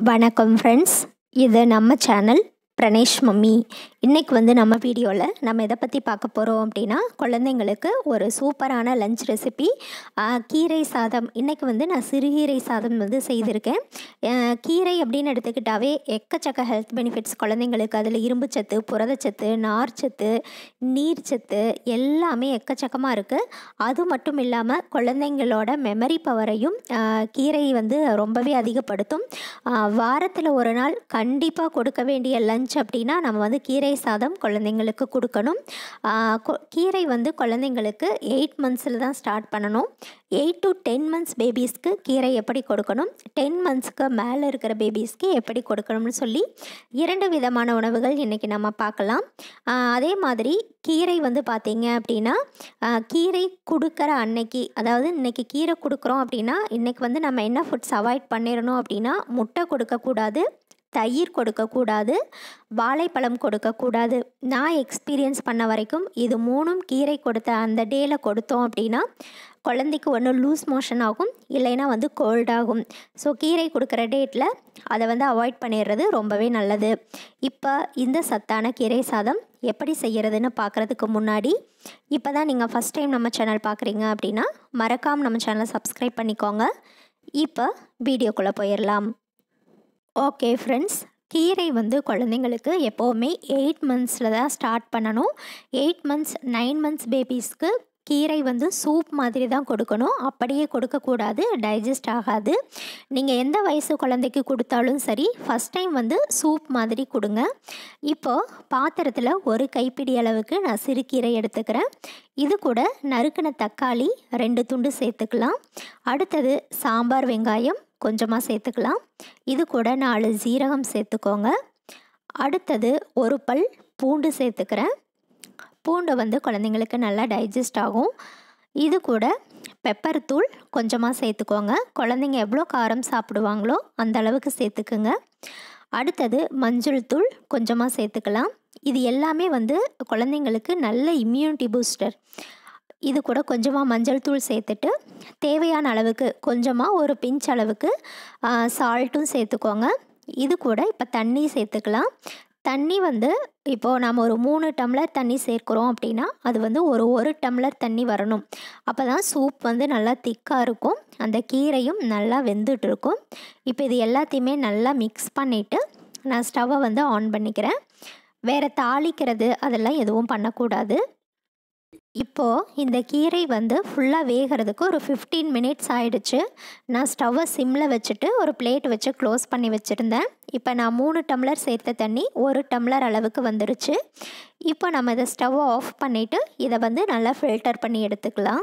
வணக்கம் ஃப்ரெண்ட்ஸ் இது நம்ம சேனல் பிரணேஷ் மம்மி இன்றைக்கி வந்து நம்ம வீடியோவில் நம்ம எதை பற்றி பார்க்க போகிறோம் அப்படின்னா குழந்தைங்களுக்கு ஒரு சூப்பரான லஞ்ச் ரெசிபி கீரை சாதம் இன்றைக்கி வந்து நான் சிறுகீரை சாதம் வந்து செய்திருக்கேன் அஹ், கீரை அப்படின்னு எடுத்துக்கிட்டாவே எக்கச்சக்க ஹெல்த் பெனிஃபிட்ஸ் குழந்தைங்களுக்கு அதில் இரும்புச்சத்து புரதச்சத்து நார்ச்சத்து நீர்ச்சத்து எல்லாமே எக்கச்சக்கமாக இருக்குது அது மட்டும் இல்லாமல் குழந்தைங்களோட மெமரி பவரையும் அஹ், கீரை வந்து ரொம்பவே அதிகப்படுத்தும் வாரத்தில் ஒரு நாள் கண்டிப்பாக கொடுக்க வேண்டிய லஞ்ச் அப்படின்னா நம்ம வந்து கீரை சாதம் குழந்தைங்களுக்கு கொடுக்கணும் ஆஹ் கொ- கீரை வந்து குழந்தைங்களுக்கு எயிட் மந்த்ஸில் தான் ஸ்டார்ட் பண்ணணும் எயிட் டு டென் மந்த்ஸ் பேபிஸ்க்கு கீரை எப்படி கொடுக்கணும் டென் மந்த்ஸ்க்கு மேலே இருக்கிற பேபிஸ்க்கு எப்படி கொடுக்கணும்னு சொல்லி இரண்டு விதமான உணவுகள் இன்றைக்கி நம்ம பார்க்கலாம் ஆஹ் அதே மாதிரி கீரை வந்து பார்த்தீங்க அப்படின்னா ஆஹ் கீரை கொடுக்குற அன்னைக்கு அதாவது இன்னைக்கு கீரை கொடுக்குறோம் அப்படின்னா இன்றைக்கி வந்து நம்ம என்ன ஃபுட்ஸ் அவாய்ட் பண்ணிடணும் அப்படின்னா முட்டை கொடுக்கக்கூடாது தயிர் கொடுக்கக்கூடாது வாழைப்பழம் கொடுக்கக்கூடாது நான் எக்ஸ்பீரியன்ஸ் பண்ண வரைக்கும் இது மூணும் கீரை கொடுத்த அந்த டேயில் கொடுத்தோம் அப்படின்னா குழந்தைக்கு ஒன்று லூஸ் மோஷன் ஆகும் இல்லைன்னா வந்து கோல்ட் ஆகும் ஸோ கீரை கொடுக்குற டேட்டில் அதை வந்து அவாய்ட் பண்ணிடுறது ரொம்பவே நல்லது இப்போ இந்த சத்தான கீரை சாதம் எப்படி செய்கிறதுன்னு பார்க்குறதுக்கு முன்னாடி இப்போ தான் நீங்கள் ஃபஸ்ட் டைம் நம்ம சேனல் பார்க்குறீங்க அப்படின்னா மறக்காமல் நம்ம சேனலை சப்ஸ்கிரைப் பண்ணிக்கோங்க இப்போ வீடியோக்குள்ளே போயிடலாம் ஓகே ஃப்ரெண்ட்ஸ் கீரை வந்து குழந்தைங்களுக்கு எப்போவுமே எயிட் மந்த்ஸில் தான் ஸ்டார்ட் பண்ணணும் எயிட் மந்த்ஸ் நைன் மந்த்ஸ் பேபிஸ்க்கு கீரை வந்து சூப் மாதிரி தான் கொடுக்கணும் அப்படியே கொடுக்கக்கூடாது டைஜஸ்ட் ஆகாது நீங்கள் எந்த வயசு குழந்தைக்கு கொடுத்தாலும் சரி ஃபஸ்ட் டைம் வந்து சூப் மாதிரி கொடுங்க இப்போது பாத்திரத்தில் ஒரு கைப்பிடி அளவுக்கு நான் சிறுகீரை எடுத்துக்கிறேன் இது கூட நறுக்கின தக்காளி ரெண்டு துண்டு சேர்த்துக்கலாம் அடுத்தது சாம்பார் வெங்காயம் கொஞ்சமாக சேர்த்துக்கலாம் இது கூட நாலு ஜீரகம் சேர்த்துக்கோங்க அடுத்தது ஒரு பல் பூண்டு சேர்த்துக்கிறேன் பூண்டு வந்து குழந்தைங்களுக்கு நல்லா டைஜஸ்ட் ஆகும் இது கூட பெப்பர் தூள் கொஞ்சமாக சேர்த்துக்கோங்க குழந்தைங்க எவ்வளோ காரம் சாப்பிடுவாங்களோ அந்த அளவுக்கு சேர்த்துக்குங்க அடுத்தது மஞ்சள் தூள் கொஞ்சமாக சேர்த்துக்கலாம் இது எல்லாமே வந்து குழந்தைங்களுக்கு நல்ல இம்யூனிட்டி பூஸ்டர் இது கூட கொஞ்சமாக மஞ்சள் தூள் சேர்த்துட்டு தேவையான அளவுக்கு கொஞ்சமாக ஒரு பிஞ்ச் அளவுக்கு சால்ட்டும் சேர்த்துக்கோங்க இது கூட இப்போ தண்ணி சேர்த்துக்கலாம் தண்ணி வந்து இப்போது நம்ம ஒரு மூணு டம்ளர் தண்ணி சேர்க்குறோம் அப்படின்னா அது வந்து ஒரு ஒரு டம்ளர் தண்ணி வரணும் அப்போ தான் சூப் வந்து நல்லா திக்காக இருக்கும் அந்த கீரையும் நல்லா வெந்துட்டு இருக்கும் இப்போ இது எல்லாத்தையுமே நல்லா மிக்ஸ் பண்ணிவிட்டு நான் ஸ்டவ்வை வந்து ஆன் பண்ணிக்கிறேன் வேறு தாளிக்கிறது அதெல்லாம் எதுவும் பண்ணக்கூடாது இப்போது இந்த கீரை வந்து ஃபுல்லாக வேகிறதுக்கு ஒரு ஃபிஃப்டீன் மினிட்ஸ் ஆயிடுச்சு நான் ஸ்டவ்வை சிம்மில் வச்சுட்டு ஒரு பிளேட் வச்சு க்ளோஸ் பண்ணி வச்சுருந்தேன் இப்போ நான் மூணு டம்ளர் சேர்த்த தண்ணி ஒரு டம்ளர் அளவுக்கு வந்துருச்சு இப்போ நம்ம இதை ஸ்டவ்வை ஆஃப் பண்ணிவிட்டு இதை வந்து நல்லா ஃபில்டர் பண்ணி எடுத்துக்கலாம்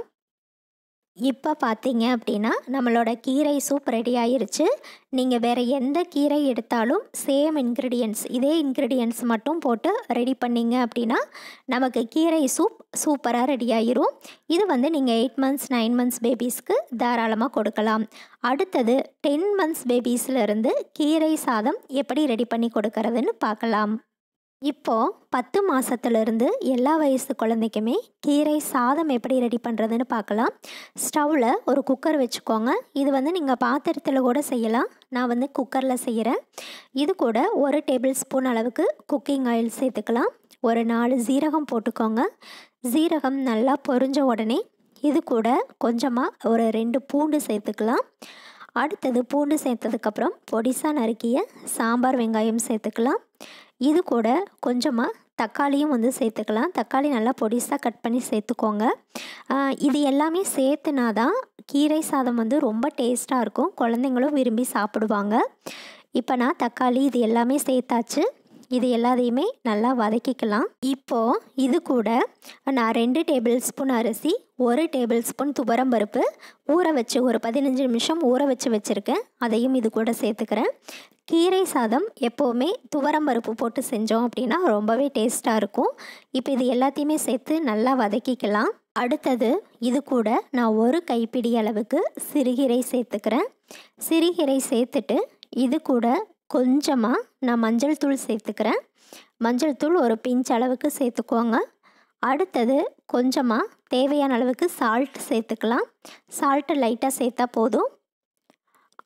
இப்போ பார்த்தீங்க அப்படின்னா நம்மளோட கீரை சூப் ரெடி ஆயிருச்சு நீங்கள் வேறு எந்த கீரை எடுத்தாலும் சேம் இன்க்ரீடியன்ட்ஸ் இதே இன்க்ரீடியன்ட்ஸ் மட்டும் போட்டு ரெடி பண்ணீங்க அப்படின்னா நமக்கு கீரை சூப் சூப்பராக ரெடி ஆயிரும் இது வந்து நீங்கள் எயிட் மந்த்ஸ் நைன் மந்த்ஸ் பேபிஸ்க்கு தாராளமாக கொடுக்கலாம் அடுத்தது டென் மந்த்ஸ் பேபிஸ்லேருந்து கீரை சாதம் எப்படி ரெடி பண்ணி கொடுக்கறதுன்னு பார்க்கலாம் இப்போது பத்து மாதத்துலேருந்து எல்லா வயசு குழந்தைக்குமே கீரை சாதம் எப்படி ரெடி பண்ணுறதுன்னு பார்க்கலாம் ஸ்டவ்வில் ஒரு குக்கர் வச்சுக்கோங்க இது வந்து நீங்கள் பாத்திரத்தில் கூட செய்யலாம் நான் வந்து குக்கரில் செய்கிறேன் இது கூட ஒரு டேபிள் ஸ்பூன் அளவுக்கு குக்கிங் ஆயில் சேர்த்துக்கலாம் ஒரு நாலு ஜீரகம் போட்டுக்கோங்க ஜீரகம் நல்லா பொரிஞ்ச உடனே இது கூட கொஞ்சமாக ஒரு ரெண்டு பூண்டு சேர்த்துக்கலாம் அடுத்தது பூண்டு சேர்த்ததுக்கப்புறம் பொடிசாக நறுக்கிய சாம்பார் வெங்காயம் சேர்த்துக்கலாம் இது கூட கொஞ்சமாக தக்காளியும் வந்து சேர்த்துக்கலாம் தக்காளி நல்லா பொடிசாக கட் பண்ணி சேர்த்துக்கோங்க ஆஹ் இது எல்லாமே சேர்த்துனா தான் கீரை சாதம் வந்து ரொம்ப டேஸ்ட்டாக இருக்கும் குழந்தைங்களும் விரும்பி சாப்பிடுவாங்க இப்போ நான் தக்காளி இது எல்லாமே சேர்த்தாச்சு இது எல்லாத்தையுமே நல்லா வதக்கிக்கலாம் இப்போது இது கூட நான் ரெண்டு டேபிள் ஸ்பூன் அரிசி ஒரு டேபிள் ஸ்பூன் துவரம்பருப்பு ஊற வச்சு ஒரு பதினஞ்சு நிமிஷம் ஊற வச்சு வச்சுருக்கேன் அதையும் இது கூட சேர்த்துக்கிறேன் கீரை சாதம் எப்போவுமே துவரம்பருப்பு போட்டு செஞ்சோம் அப்படின்னா ரொம்பவே டேஸ்ட்டாக இருக்கும் இப்போ இது எல்லாத்தையுமே சேர்த்து நல்லா வதக்கிக்கலாம் அடுத்தது இது கூட நான் ஒரு கைப்பிடி அளவுக்கு சிறுகீரை சேர்த்துக்கிறேன் சிறுகீரை சேர்த்துட்டு இது கூட கொஞ்சமாக நான் மஞ்சள் தூள் சேர்த்துக்கிறேன் மஞ்சள் தூள் ஒரு பிஞ்ச் அளவுக்கு சேர்த்துக்கோங்க அடுத்தது கொஞ்சமாக தேவையான அளவுக்கு சால்ட் சேர்த்துக்கலாம் சால்ட்டு லைட்டாக சேர்த்தா போதும்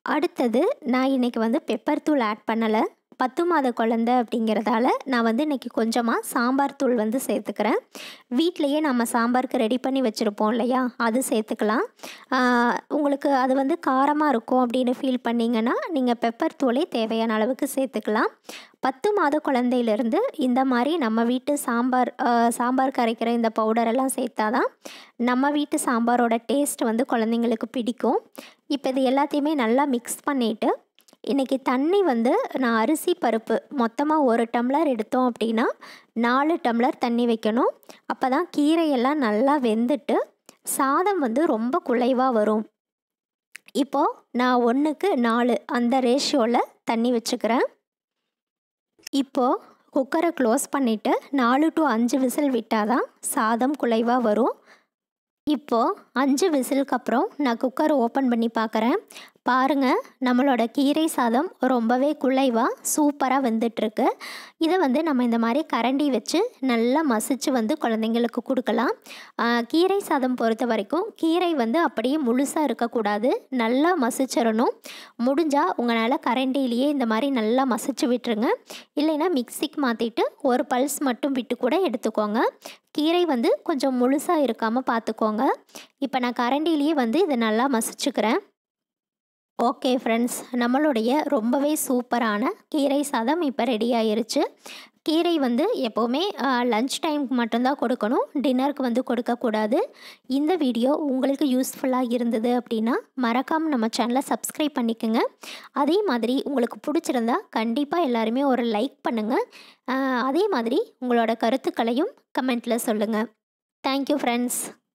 அடுத்தது நான் இன்றைக்கி வந்து பெப்பர் தூள் ஆட் பண்ணலை பத்து மாத குழந்த அப்படிங்கிறதால நான் வந்து இன்றைக்கி கொஞ்சமாக சாம்பார் தூள் வந்து சேர்த்துக்கிறேன் வீட்லேயே நம்ம சாம்பாருக்கு ரெடி பண்ணி வச்சுருப்போம் இல்லையா அது சேர்த்துக்கலாம் ஆஹ் உங்களுக்கு அது வந்து காரமாக இருக்கும் அப்படின்னு ஃபீல் பண்ணிங்கன்னா நீங்கள் பெப்பர் தூளே தேவையான அளவுக்கு சேர்த்துக்கலாம் பத்து மாத குழந்தையிலேருந்து இந்த மாதிரி நம்ம வீட்டு சாம்பார் ஆஹ் சாம்பார் கரைக்கிற இந்த பவுடரெல்லாம் சேர்த்தா தான் நம்ம வீட்டு சாம்பாரோட டேஸ்ட் வந்து குழந்தைங்களுக்கு பிடிக்கும் இப்போ இது எல்லாத்தையுமே நல்லா மிக்ஸ் பண்ணிவிட்டு இன்றைக்கி தண்ணி வந்து நான் அரிசி பருப்பு மொத்தமாக ஒரு டம்ளர் எடுத்தோம் அப்படின்னா நாலு டம்ளர் தண்ணி வைக்கணும் அப்போ தான் கீரையெல்லாம் நல்லா வெந்துட்டு சாதம் வந்து ரொம்ப குலைவாக வரும் இப்போது நான் ஒன்றுக்கு நாலு அந்த ரேஷியோவில் தண்ணி வச்சுக்கிறேன் இப்போது குக்கரை க்ளோஸ் பண்ணிவிட்டு நாலு டு அஞ்சு விசில் விட்டால் தான் சாதம் குலைவாக வரும் இப்போது அஞ்சு விசிலுக்கு அப்புறம் நான் குக்கர் ஓப்பன் பண்ணி பார்க்குறேன் பாருங்கள் நம்மளோட கீரை சாதம் ரொம்பவே குலைவாக சூப்பராக வெந்துட்டுருக்கு இதை வந்து நம்ம இந்த மாதிரி கரண்டி வச்சு நல்லா மசிச்சு வந்து குழந்தைங்களுக்கு கொடுக்கலாம் ஆஹ் கீரை சாதம் பொறுத்த வரைக்கும் கீரை வந்து அப்படியே முழுசாக இருக்கக்கூடாது நல்லா மசிச்சிடணும் முடிஞ்சால் உங்களால் கரண்டிலேயே இந்த மாதிரி நல்லா மசிச்சு விட்டுருங்க இல்லைன்னா மிக்சிக்கு மாற்றிட்டு ஒரு பல்ஸ் மட்டும் விட்டு கூட எடுத்துக்கோங்க கீரை வந்து கொஞ்சம் முழுசாக இருக்காமல் பார்த்துக்கோங்க இப்போ நான் கரண்டிலேயே வந்து இதை நல்லா மசிச்சுக்கிறேன் ஓகே ஃப்ரெண்ட்ஸ் நம்மளுடைய ரொம்பவே சூப்பரான கீரை சாதம் இப்போ ரெடி ஆயிருச்சு கீரை வந்து எப்போவுமே லஞ்ச் டைமுக்கு மட்டும்தான் கொடுக்கணும் டின்னருக்கு வந்து கொடுக்கக்கூடாது இந்த வீடியோ உங்களுக்கு யூஸ்ஃபுல்லாக இருந்தது அப்படின்னா மறக்காமல் நம்ம சேனலை சப்ஸ்கிரைப் பண்ணிக்கோங்க அதே மாதிரி உங்களுக்கு பிடிச்சிருந்தா கண்டிப்பாக எல்லாருமே ஒரு லைக் பண்ணுங்கள் அதே மாதிரி உங்களோட கருத்துக்களையும் கமெண்ட்டில் சொல்லுங்கள் தேங்க்யூ ஃப்ரெண்ட்ஸ்